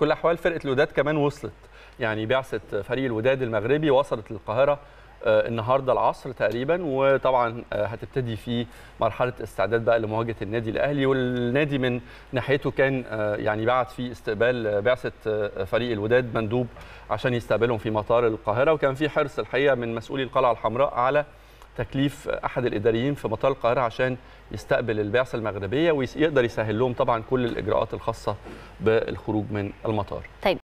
كل الاحوال فرقه الوداد كمان وصلت يعني بعثه فريق الوداد المغربي وصلت للقاهره آه، النهارده العصر تقريبا وطبعا آه، هتبتدي في مرحله استعداد بقى لمواجهه النادي الاهلي والنادي من ناحيته كان آه، يعني بعت في استقبال آه، بعثه آه، فريق الوداد مندوب عشان يستقبلهم في مطار القاهره وكان في حرص الحقيقه من مسؤولي القلعه الحمراء على تكليف احد الاداريين في مطار القاهره عشان يستقبل البعثه المغربيه ويقدر يسهل لهم طبعا كل الاجراءات الخاصه بالخروج من المطار طيب